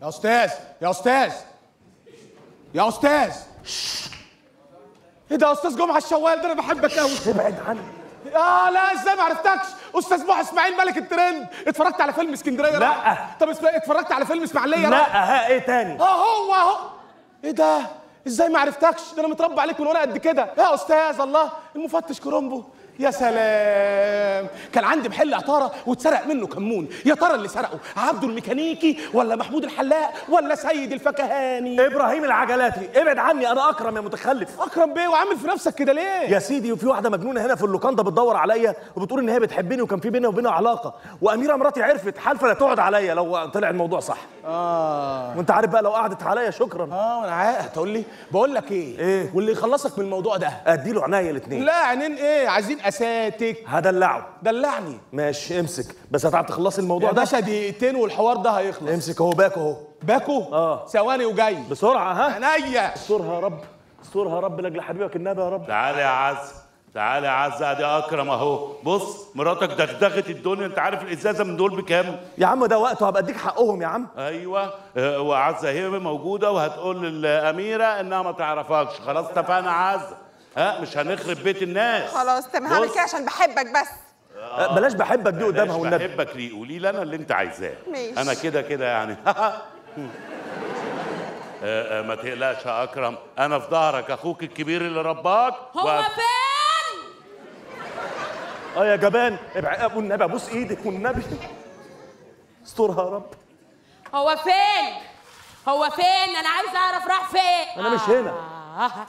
يا استاذ يا استاذ يا استاذ ايه ده يا استاذ جمعه الشوال ده انا بحبك قوي ابعد عني اه لا ازاي ما عرفتكش استاذ محي اسماعيل ملك الترند اتفرجت على فيلم اسكندريه لا. طب اسم- اتفرجت على فيلم اسماعيليه لا ها ايه تاني اه هو اهو ايه ده ازاي ما عرفتكش ده انا متربى عليك من وانا قد كده يا استاذ الله المفتش كرومبو يا سلام كان عندي محل عطاره واتسرق منه كمون يا ترى اللي سرقه عبده الميكانيكي ولا محمود الحلاق ولا سيد الفكهاني ابراهيم العجلاتي ابعد عني انا اكرم يا متخلف اكرم بيه وعامل في نفسك كده ليه يا سيدي وفي واحده مجنونه هنا في اللوكاندا بتدور عليا وبتقول ان هي بتحبني وكان في بيني وبينها علاقه واميره مراتي عرفت حالفه لا تقعد عليا لو طلع الموضوع صح اه وانت عارف بقى لو قعدت عليا شكرا اه انا عارف هتقول لي بقول لك ايه إيه؟ واللي يخلصك من الموضوع ده اديله عناية الاثنين لا عينين ايه عايزين اساتك هدلعه دلعني ماشي امسك بس هتعرف تخلصي الموضوع يا ده باشا دقيقتين والحوار ده هيخلص امسك اهو باك اهو باكو آه. ثواني وجاي بسرعه ها عينيا استرها يا رب استرها يا رب لاجل حبيبك النبي يا رب تعالى يا عز تعالى يا عز ادي اكرم اهو بص مراتك دغدغت الدنيا انت عارف الازازه من دول بكام يا عم ده وقته هبقى اديك حقهم يا عم ايوه آه، وعزه هي موجوده وهتقول للاميره انها ما تعرفكش خلاص اتفقنا يا عز ها مش هنخرب بيت الناس خلاص تمام هعمل بص، كده عشان بحبك بس أه، بلاش بحبك دي قدامها بلاش والنبي بحبك ليه قولي لي انا اللي انت عايزاه ماشي. انا كده كده يعني آه، آه، ما تقلقش يا اكرم انا في ظهرك اخوك الكبير اللي رباك هو وأب- فين؟ اه يا جبان ابعد والنبي ابوس ايدك والنبي استرها يا رب هو فين؟ هو فين؟ أنا عايز أعرف راح فين؟ أنا مش هنا. آه.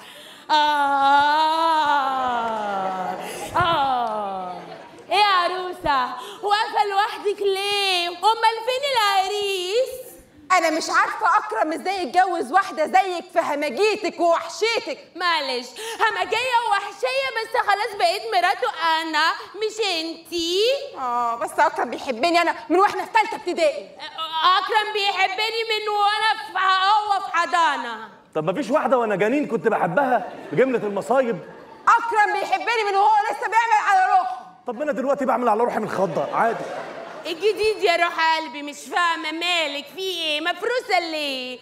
آه. آه. إيه يا عروسة؟ واقفة لوحدك ليه؟ أمال فين العريس؟ انا مش عارفه اكرم ازاي يتجوز واحده زيك في همجيتك ووحشيتك معلش همجية ووحشية بس خلاص بقيت مراته أنا مش انتي اه بس اكرم بيحبني انا من واحنا في ثالثه ابتدائي أكرم بيحبني من وأنا في هو في حضانة طب ما فيش واحده وانا جنين كنت بحبها بجمله المصايب اكرم بيحبني من وهو لسه بيعمل على روحه طب ما انا دلوقتي بعمل على روحي من خضه عادي الجديد يا روح قلبي مش فاهمة مالك في ايه مفروسة ليه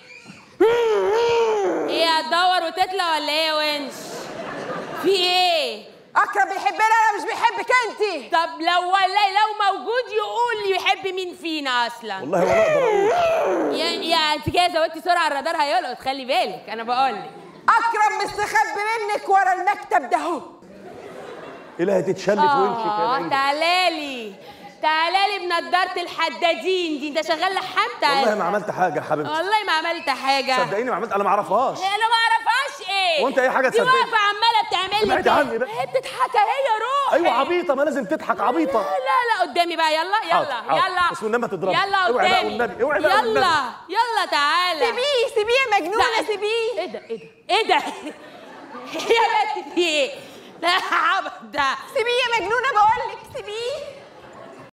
ايه هتدور وتطلع ولا ايه يا ونش في ايه اكرم بيحبني انا مش بيحبك انت طب لو ولا لو موجود يقول يحب مين فينا اصلا والله ولا اقدر اقول يا يا انت كده زودتي سرعة الرادار هيلقط خلي بالك انا بقول لك اكرم مستخبي منك ورا المكتب ده اهو الهي تتشل في وشك يا اه ليلى. تعالالي تعالالي بنضارة الحدادين دي انت شغال لحام والله تعالى ما عملت حاجه يا حبيبتي والله ما عملت حاجة صدقيني ما عملت انا ما اعرفهاش انا ما اعرفهاش ايه وانت اي حاجة دي تصدقني؟ واقفه عماله بتعمل لي ابعدي عني بقى. هي بتضحك هي روح ايوه عبيطه ما لازم تضحك عبيطه لا لا لا قدامي بقى يلا يلا حاضر، حاضر. يلا بس والنبي ما تضربي. يلا اوعي بقى قدامي والنبي، اوعي بقى والنبي. يلا يلا تعالى سيبيه سيبيه يا مجنونه لا. سيبيه ايه ده ايه ده ايه ده يا بنت في ايه لا عبط ده سيبيه يا مجنونه بقول لك سيبيه